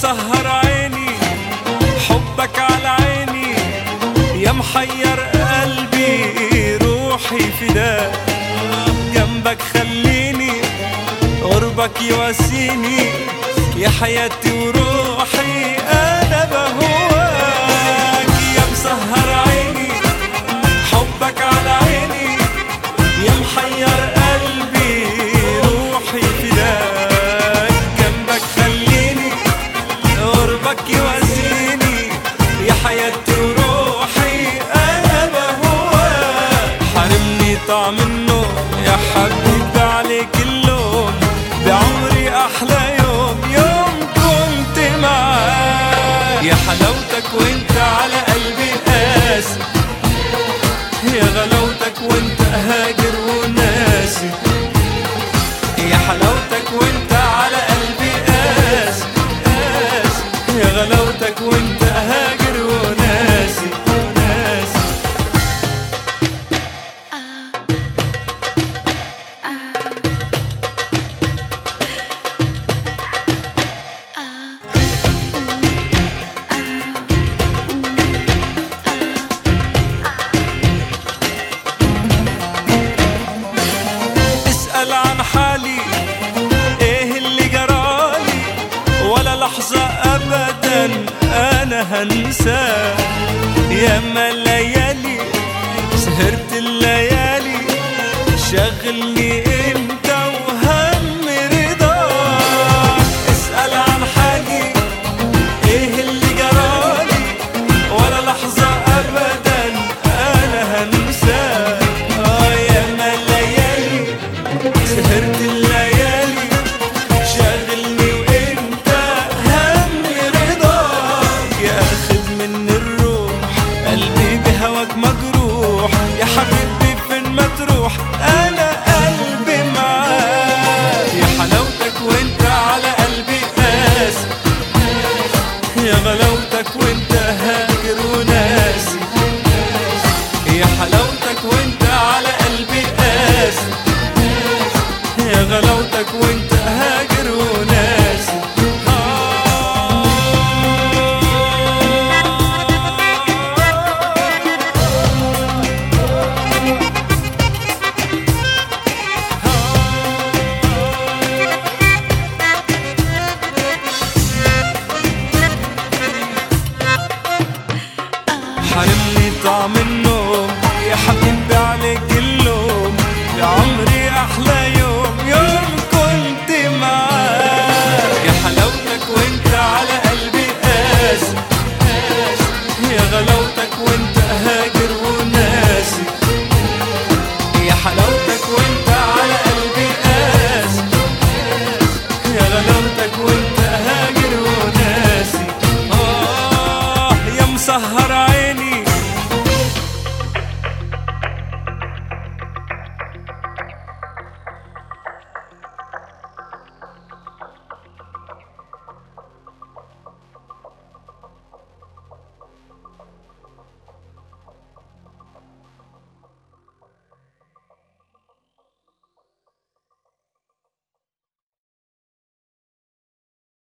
مسهر عيني حبك على عيني يا محير قلبي روحي فداك جنبك خليني قربك يواسيني يا حياتي وروحي انا بهواك يا مسهر عيني حبك على عيني يا محير قلبي روحي فداك جنبك خليني قربك يواسيني يا حياتي وروحي انا بهواك حرمني طعم النوم يا حبيبي عليك اللوم بعمري احلى يوم يوم كنت معاك يا حلاوتك وانت على قلبي قاسي يا غلاوتك وانت هاجر وناسي يا حلاوتك وانت على قلبي قاسي قاسي يا غلاوتك وانت هاجر وناسي وناسي اسأل عن حالي ايه اللي جرالي ولا لحظة ابدا انا هنساه ياما ليالي سهرت الليالي شغلني انت وهم رضاك اسأل عن حالي ايه اللي جرالي ولا لحظة ابدا انا هنساه اه ياما ليالي سهرت الليالي شاغلني وانت هم رضاك يا اخذ من الروح قلبي بهواك مجروح يا حبيبي فين ما تروح انا قلبي معاك يا حلاوتك وانت على قلبي قاسي يا غلاوتك وانت هاجر وناسي يا حلاوتك وانت على قلبي قاسي يا غلاوتك وانت